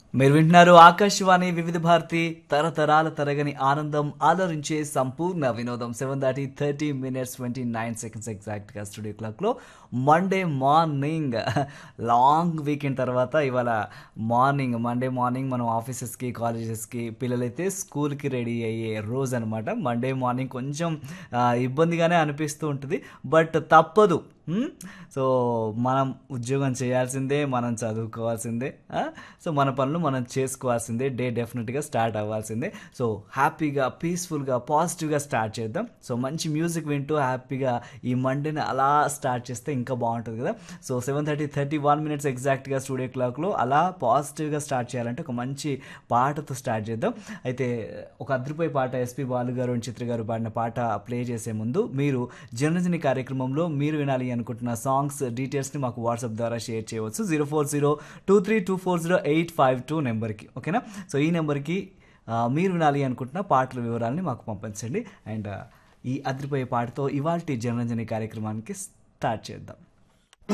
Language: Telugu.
మీరు వింటున్నారు ఆకాశవాణి వివిధ భారతి తరతరాల తరగని ఆనందం ఆలోచించే సంపూర్ణ వినోదం సెవెన్ దాటి thirty minutes twenty nine seconds ఎగ్జాక్ట్గా స్టూడియో క్లాక్లో మండే మార్నింగ్ లాంగ్ వీకెండ్ తర్వాత ఇవాళ మార్నింగ్ మండే మార్నింగ్ మనం ఆఫీసెస్కి కాలేజెస్కి పిల్లలైతే స్కూల్కి రెడీ అయ్యే రోజు అనమాట మండే మార్నింగ్ కొంచెం ఆ, ఇబ్బందిగానే అనిపిస్తూ ఉంటుంది బట్ తప్పదు హ్మ్? సో మనం ఉద్యోగం చేయాల్సిందే మనం చదువుకోవాల్సిందే ఆ? సో మన పనులు మనం చేసుకోవాల్సిందే డే డెఫినెట్గా స్టార్ట్ అవ్వాల్సిందే సో హ్యాపీగా పీస్ఫుల్గా పాజిటివ్గా స్టార్ట్ చేద్దాం సో మంచి మ్యూజిక్ వింటూ హ్యాపీగా ఈ మండేని అలా స్టార్ట్ చేస్తే ఇంకా బాగుంటుంది కదా so seven thirty thirty one minutes ఎగ్జాక్ట్గా స్టూడియో క్లాక్లో అలా పాజిటివ్గా స్టార్ట్ చేయాలంటే ఒక మంచి పాటతో స్టార్ట్ చేద్దాం అయితే ఒక అద్రిపోయి పాట ఎస్పి బాలు గారు and చిత్ర గారు పాడిన పాట ప్లే చేసే ముందు మీరు జనరజని కార్యక్రమంలో మీరు వినాలి అనుకుంటున్న సాంగ్స్ డీటెయిల్స్ని మాకు వాట్సాప్ ద్వారా షేర్ చేయవచ్చు zero four zero two three two four zero eight five two నెంబర్కి ఓకేనా సో ఈ నెంబర్కి ఆ, మీరు వినాలి అనుకుంటున్న పాటల వివరాలని మాకు పంపించండి అండ్ ఈ అద్రిపోయే పాటతో ఇవాల్టి జనరంజని కార్యక్రమానికి స్టార్ట్ చేద్దాం